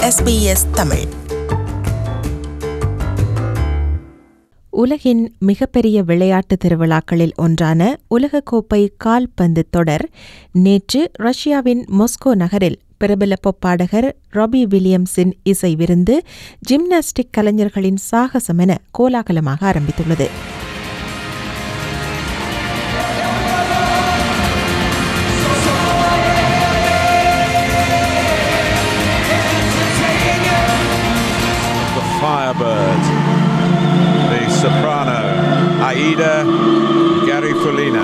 SBS Tamil உலகின் மிகப்பெரிய விளையாட்டு திருவிழாக்களில் ஒன்றான உலகக்கோப்பை கால்பந்து தொடர் நேற்று ரஷ்யாவின் மொஸ்கோ நகரில் பிரபல பொப்பாடகர் ராபி வில்லியம்ஸின் இசை விருந்து ஜிம்னாஸ்டிக் கலைஞர்களின் சாகசம் என கோலாகலமாக ஆரம்பித்துள்ளது the Firebird, the soprano Aida Garifulina.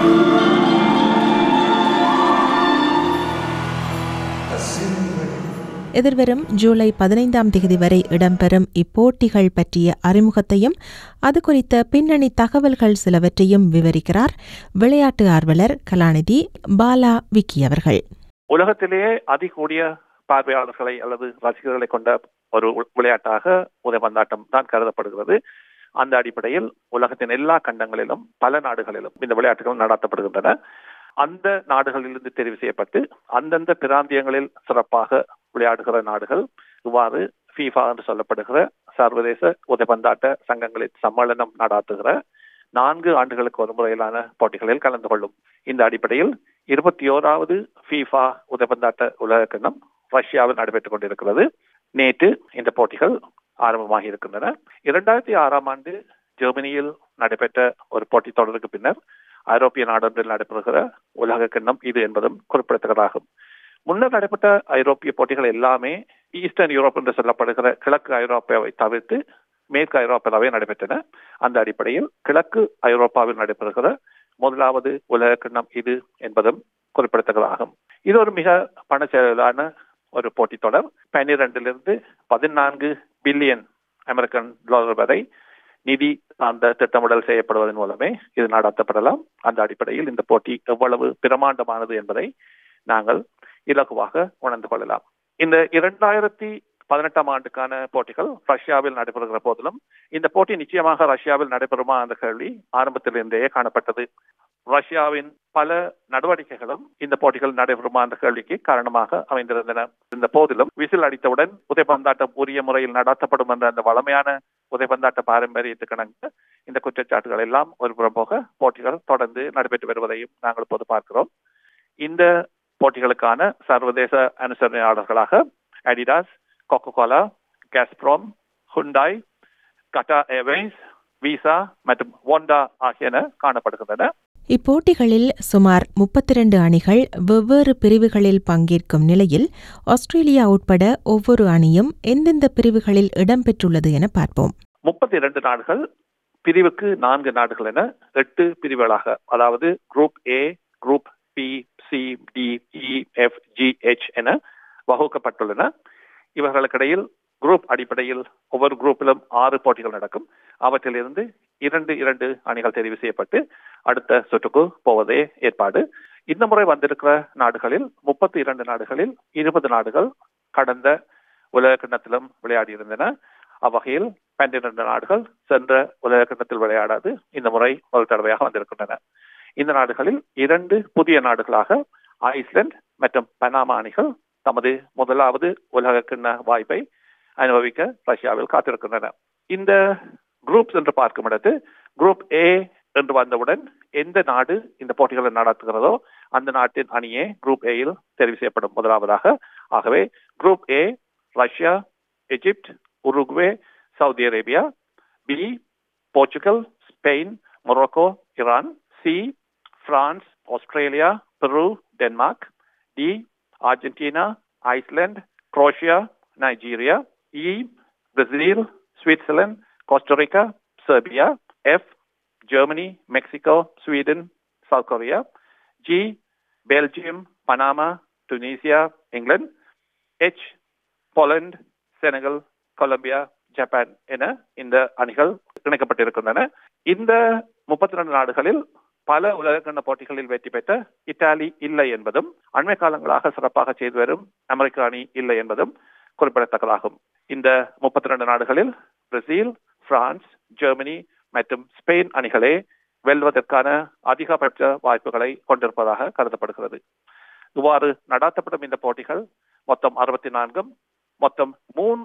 எதிர்வரும் ஜூலை பதினைந்தாம் தேதி வரை இடம்பெறும் இப்போட்டிகள் பற்றிய அறிமுகத்தையும் அது குறித்த பின்னணி தகவல்கள் சிலவற்றையும் விவரிக்கிறார் விளையாட்டு ஆர்வலர் கலாநிதி பாலா விக்கி அவர்கள் உலகத்திலேயே அதிகூடிய பார்வையாளர்களை அல்லது ரசிகர்களை கொண்ட ஒரு உ- விளையாட்டாக உதைபந்தாட்டம் தான் கருதப்படுகிறது அந்த அடிப்படையில் உலகத்தின் எல்லா கண்டங்களிலும் பல நாடுகளிலும் இந்த விளையாட்டுகள் நடத்தப்படுகின்றன அந்த நாடுகளிலிருந்து தெரிவு செய்யப்பட்டு அந்தந்த பிராந்தியங்களில் சிறப்பாக விளையாடுகிற நாடுகள் இவ்வாறு ஃபீஃபா என்று சொல்லப்படுகிற சர்வதேச உதைபந்தாட்ட சங்கங்களின் சம்மேளனம் நடாத்துகிற நான்கு ஆண்டுகளுக்கு ஒரு முறையிலான போட்டிகளில் கலந்து கொள்ளும் இந்த அடிப்படையில் இருபத்தி ஓராவது ஃபீஃபா உதைபந்தாட்ட உலக கிண்ணம் ரஷ்யாவில் நடைபெற்றுக் கொண்டிருக்கிறது நேற்று இந்த போட்டிகள் ஆரம்பமாகி இருக்கின்றன இரண்டாயிரத்தி ஆறாம் ஆண்டு ஜெர்மனியில் நடைபெற்ற ஒரு போட்டித் தொடருக்கு பின்னர் ஐரோப்பிய நாடொன்றில் நடைபெறுகிற உலக கிண்ணம் இது என்பதும் குறிப்பிடத்தக்கதாகும் முன்னர் நடைபெற்ற ஐரோப்பிய போட்டிகள் எல்லாமே ஈஸ்டர்ன் யூரோப் என்று சொல்லப்படுகிற கிழக்கு ஐரோப்பாவை தவிர்த்து மேற்கு ஐரோப்பாவே நடைபெற்றன அந்த அடிப்படையில் கிழக்கு ஐரோப்பாவில் நடைபெறுகிற முதலாவது உலக கிண்ணம் இது என்பதும் குறிப்பிடத்தக்கதாகும் இது ஒரு மிக பணச்செலவிலான ஒரு போட்டித் தொடர் பன்னிரண்டிலிருந்து பதினான்கு பில்லியன் அமெரிக்கன் டாலர் வரை நிதி சார்ந்த திட்டமிடல் செய்யப்படுவதன் மூலமே இது நடத்தப்படலாம் அந்த அடிப்படையில் இந்த போட்டி எவ்வளவு பிரமாண்டமானது என்பதை நாங்கள் இலகுவாக உணர்ந்து கொள்ளலாம் இந்த இரண்டாயிரத்தி பதினெட்டாம் ஆண்டுக்கான போட்டிகள் ரஷ்யாவில் நடைபெறுகிற போதிலும் இந்த போட்டி நிச்சயமாக ரஷ்யாவில் நடைபெறுமா என்ற கேள்வி ஆரம்பத்திலிருந்தே காணப்பட்டது ரஷ்யாவின் பல நடவடிக்கைகளும் இந்த போட்டிகள் நடைபெறுமா என்ற கேள்விக்கு காரணமாக அமைந்திருந்தன இந்த போதிலும் விசில் அடித்தவுடன் உதைபந்தாட்டம் உரிய முறையில் நடத்தப்படும் என்ற அந்த வளமையான உதைபந்தாட்ட பாரம்பரியத்துக்கிணங்க இந்த குற்றச்சாட்டுகள் எல்லாம் ஒரு புறம் போக போட்டிகள் தொடர்ந்து நடைபெற்று வருவதையும் நாங்கள் இப்போது பார்க்கிறோம் இந்த போட்டிகளுக்கான சர்வதேச அனுசரணையாளர்களாக Adidas Coca Cola Gazprom Hyundai Qatar Airways Visa மற்றும் ஒண்டா ஆகியன காணப்படுகின்றன இப்போட்டிகளில் சுமார் 32 அணிகள் வெவ்வேறு பிரிவுகளில் பங்கேற்கும் நிலையில் ஆஸ்திரேலியா உட்பட ஒவ்வொரு அணியும் எந்தெந்த பிரிவுகளில் இடம்பெற்றுள்ளது என பார்ப்போம் முப்பத்தி இரண்டு நாடுகள் பிரிவுக்கு நான்கு நாடுகள் என எட்டு பிரிவுகளாக அதாவது group A group B C D E F G H என வகுக்கப்பட்டுள்ளன இவர்களுக்கிடையில் குரூப் அடிப்படையில் ஒவ்வொரு குரூப்பிலும் ஆறு போட்டிகள் நடக்கும் அவற்றிலிருந்து இரண்டு இரண்டு அணிகள் தெரிவு செய்யப்பட்டு அடுத்த சுற்றுக்கு போவதே ஏற்பாடு இந்த முறை வந்திருக்கிற நாடுகளில் முப்பத்தி இரண்டு நாடுகளில் இருபது நாடுகள் கடந்த உலக கிண்ணத்திலும் விளையாடியிருந்தன அவ்வகையில் பன்னிரண்டு நாடுகள் சென்ற உலக கிண்ணத்தில் விளையாடாது இந்த முறை முதல் தடவையாக வந்திருக்கின்றன இந்த நாடுகளில் இரண்டு புதிய நாடுகளாக ஐஸ்லாந்து மற்றும் பனாமா அணிகள் தமது முதலாவது உலக கிண்ண வாய்ப்பை அனுபவிக்க ரஷ்யாவில் காத்திருக்கின்றன இந்த குரூப்ஸ் என்று பார்க்கும் இடத்து குரூப் ஏ என்று வந்தவுடன் எந்த நாடு இந்த போட்டிகளை நடத்துகிறதோ அந்த நாட்டின் அணியே குரூப் ஏயில் தெரிவு செய்யப்படும் முதலாவதாக ஆகவே group A Russia Egypt Uruguay Saudi Arabia B Portugal Spain Morocco Iran C France Australia Peru Denmark D Argentina Iceland Croatia Nigeria E Brazil Switzerland Costa Rica Serbia F Germany Mexico Sweden South Korea G Belgium Panama Tunisia England H Poland Senegal Colombia Japan என இந்த அணிகள் இணைக்கப்பட்டிருக்கின்றன இந்த முப்பத்தி ரெண்டு நாடுகளில் பல உலகக்கண்ண போட்டிகளில் வெற்றி பெற்ற இத்தாலி இல்லை என்பதும் அண்மை காலங்களாக சிறப்பாக செய்து வரும் அமெரிக்க அணி இல்லை என்பதும் குறிப்பிடத்தக்கதாகும் இந்த முப்பத்தி ரெண்டு நாடுகளில் பிரேசில் பிரான்ஸ் ஜெர்மனி மற்றும் ஸ்பெயின் அணிகளே வெல்வதற்கான அதிகபட்ச வாய்ப்புகளை கொண்டிருப்பதாக கருதப்படுகிறது இவ்வாறு நடாத்தப்படும் இந்த போட்டிகள் மொத்தம் அறுபத்தி நான்கும் மொத்தம் மூன்று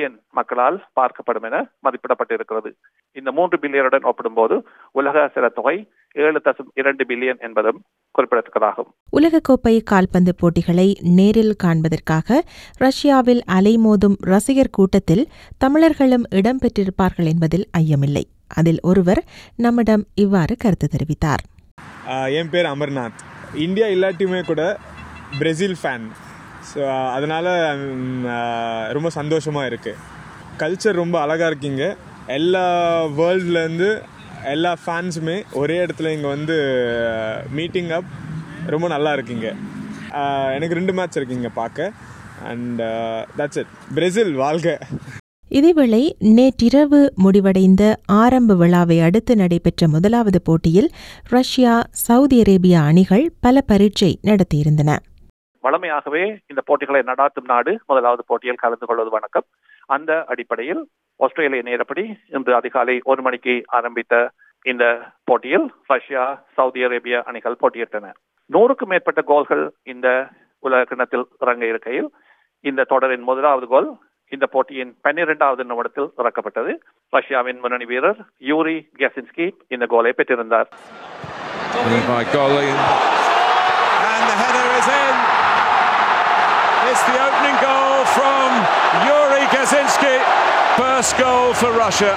பில்லியன் மக்களால் பார்க்கப்படும் என மதிப்பிடப்பட்டிருக்கிறது இந்த மூன்று பில்லியனுடன் ஒப்பிடும்போது உலக சில தொகை ஏழு தசம் இரண்டு பில்லியன் என்பதும் குறிப்பிடத்தக்கதாகும் உலகக்கோப்பை கால்பந்து போட்டிகளை நேரில் காண்பதற்காக ரஷ்யாவில் அலைமோதும் ரசிகர் கூட்டத்தில் தமிழர்களும் இடம்பெற்றிருப்பார்கள் என்பதில் ஐயமில்லை அதில் ஒருவர் நம்மிடம் இவ்வாறு கருத்து தெரிவித்தார் ஆஹ் என் பேர் அமர்நாத் இந்தியா இல்லாட்டியுமே கூட பிரேசில் ஃபேன் ஸோ அதனால் ரொம்ப சந்தோஷமாக இருக்குது கல்ச்சர் ரொம்ப அழகாக இருக்கீங்க எல்லா வேர்ல்ட்லேருந்து எல்லா ஃபேன்ஸுமே ஒரே இடத்துல இங்கே வந்து மீட்டிங் அப் ரொம்ப நல்லா இருக்கீங்க ஆஹ் எனக்கு ரெண்டு மேட்ச் இருக்கீங்க பார்க்க அண்ட் தட்ஸ் இட் பிரேசில் வாழ்க இதேவேளை நேற்றிரவு முடிவடைந்த ஆரம்ப விழாவை அடுத்து நடைபெற்ற முதலாவது போட்டியில் ரஷ்யா சவுதி அரேபியா அணிகள் பல பரீட்சை நடத்தியிருந்தன வழமையாகவே இந்த போட்டிகளை நடாத்தும் நாடு முதலாவது போட்டியில் கலந்து கொள்வது வணக்கம் அந்த அடிப்படையில் ஆஸ்திரேலிய நேரப்படி இன்று அதிகாலை ஒரு மணிக்கு ஆரம்பித்த இந்த போட்டியில் ரஷ்யா சவுதி அரேபியா அணிகள் போட்டியிட்டன நூறுக்கும் மேற்பட்ட கோல்கள் இந்த உலக கிண்ணத்தில் இறங்க இருக்கையில் இந்த தொடரின் முதலாவது கோல் இந்த போட்டியின் பன்னிரெண்டாவது நிமிடத்தில் இறக்கப்பட்டது ரஷ்யாவின் முன்னணி வீரர் யூரி கெசின்ஸ்கி இந்த கோலை பெற்றிருந்தார் by Golin. And the header is in. It's the opening goal from Yuri Kaczynski. First goal for Russia.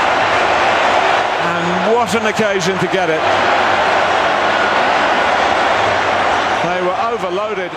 And what an occasion to get it. They were overloaded.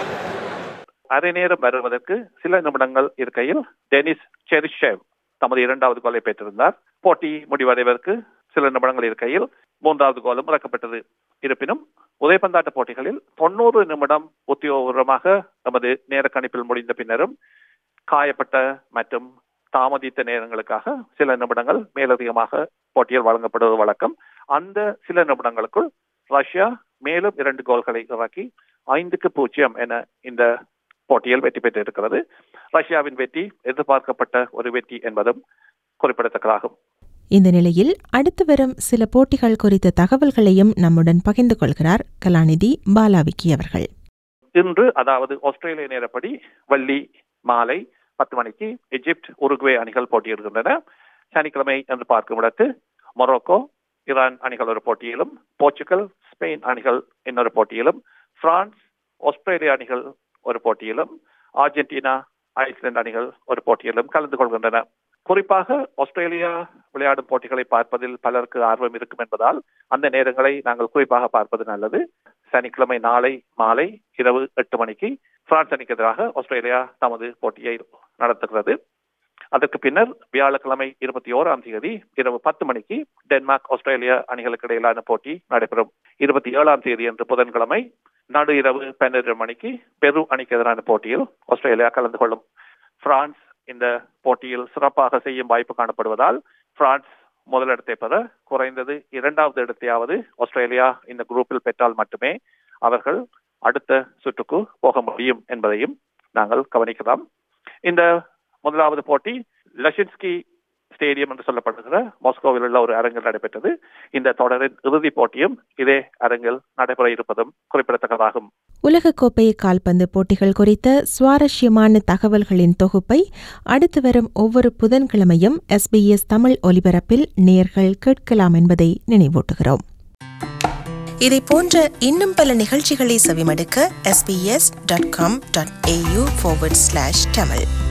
அரை நேரம் வருவதற்கு சில நிமிடங்கள் இருக்கையில் டெனிஸ் செரிஷேவ் தமது இரண்டாவது கோலை பெற்றிருந்தார் போட்டி முடிவடைவதற்கு சில நிமிடங்கள் இருக்கையில் மூன்றாவது கோலும் இறக்கப்பட்டது இருப்பினும் உதைப்பந்தாட்ட போட்டிகளில் தொண்ணூறு நிமிடம் உத்தியோகபூர்வமாக நமது நேர கணிப்பில் முடிந்த பின்னரும் காயப்பட்ட மற்றும் தாமதித்த நேரங்களுக்காக சில நிமிடங்கள் மேலதிகமாக போட்டியில் வழங்கப்படுவது வழக்கம் அந்த சில நிமிடங்களுக்குள் ரஷ்யா மேலும் இரண்டு கோல்களை இறக்கி ஐந்துக்கு பூஜ்ஜியம் என இந்த போட்டியில் வெற்றி பெற்றிருக்கிறது ரஷ்யாவின் வெற்றி எதிர்பார்க்கப்பட்ட ஒரு வெற்றி என்பதும் குறிப்பிடத்தக்கதாகும் இந்த நிலையில் அடுத்து வரும் சில போட்டிகள் குறித்த தகவல்களையும் நம்முடன் பகிர்ந்து கொள்கிறார் கலாநிதி பாலாவிக்கி அவர்கள் இன்று அதாவது ஆஸ்திரேலிய நேரப்படி வெள்ளி மாலை பத்து மணிக்கு எஜிப்ட் உருகுவே அணிகள் போட்டியிடுகின்றன சனிக்கிழமை என்று பார்க்கும் இடத்து மொரோக்கோ ஈரான் அணிகள் ஒரு போட்டியிலும் போர்ச்சுகல் ஸ்பெயின் அணிகள் இன்னொரு போட்டியிலும் பிரான்ஸ் ஆஸ்திரேலிய அணிகள் ஒரு போட்டியிலும் அர்ஜென்டினா ஐஸ்லாந்து அணிகள் ஒரு போட்டியிலும் கலந்து கொள்கின்றன குறிப்பாக ஆஸ்திரேலியா விளையாடும் போட்டிகளை பார்ப்பதில் பலருக்கு ஆர்வம் இருக்கும் என்பதால் அந்த நேரங்களை நாங்கள் குறிப்பாக பார்ப்பது நல்லது சனிக்கிழமை நாளை மாலை இரவு எட்டு மணிக்கு பிரான்ஸ் அணிக்கு எதிராக ஆஸ்திரேலியா தமது போட்டியை நடத்துகிறது அதற்கு பின்னர் வியாழக்கிழமை இருபத்தி ஓராம் தேதி இரவு பத்து மணிக்கு டென்மார்க் ஆஸ்திரேலியா அணிகளுக்கு இடையிலான போட்டி நடைபெறும் இருபத்தி ஏழாம் தேதி என்று புதன்கிழமை நடு இரவு பன்னிரண்டு மணிக்கு பெரு அணிக்கு எதிரான போட்டியில் ஆஸ்திரேலியா கலந்து கொள்ளும் பிரான்ஸ் இந்த போட்டியில் சிறப்பாக செய்யும் வாய்ப்பு காணப்படுவதால் பிரான்ஸ் முதலிடத்தை பெற குறைந்தது இரண்டாவது இடத்தையாவது ஆஸ்திரேலியா இந்த குரூப்பில் பெற்றால் மட்டுமே அவர்கள் அடுத்த சுற்றுக்கு போக முடியும் என்பதையும் நாங்கள் கவனிக்கலாம் இந்த முதலாவது போட்டி லஷின்ஸ்கி ஸ்டேடியம் என்று சொல்லப்படுகிற மாஸ்கோவில் உள்ள ஒரு அரங்கில் நடைபெற்றது இந்த தொடரின் இறுதிப் போட்டியும் இதே அரங்கில் நடைபெற இருப்பதும் குறிப்பிடத்தக்கதாகும் உலகக்கோப்பை கால்பந்து போட்டிகள் குறித்த சுவாரஸ்யமான தகவல்களின் தொகுப்பை அடுத்து வரும் ஒவ்வொரு புதன்கிழமையும் எஸ்பிஎஸ் தமிழ் ஒலிபரப்பில் நேர்கள் கேட்கலாம் என்பதை நினைவூட்டுகிறோம் இதை போன்ற இன்னும் பல நிகழ்ச்சிகளை செவிமடுக்க sbs.com.au forward slash tamil